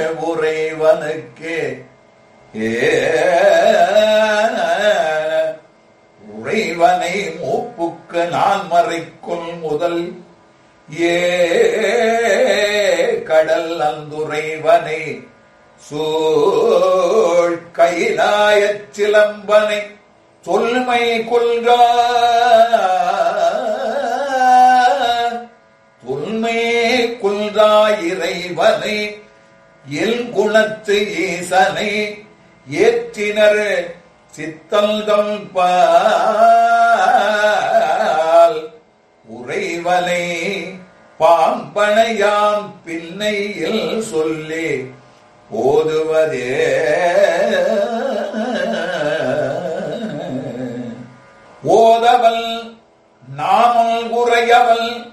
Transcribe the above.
உறைவனுக்கு ஏ உறைவனை மூப்புக்கு நான் மறைக்குள் முதல் ஏ கடல் அந்துறைவனை சூழ் கைலாயச் சிலம்பனை சொல்மை கொள்கா தொல்மே கொள்கா இறைவனை எல் குணத்து ஈசனை ஏற்றினர் சித்தல்கள் பால் உறைவனை பாம்பனையாம் பின்னையில் சொல்லி ஓதுவதே ஓதவல் நாமல் உரையவல்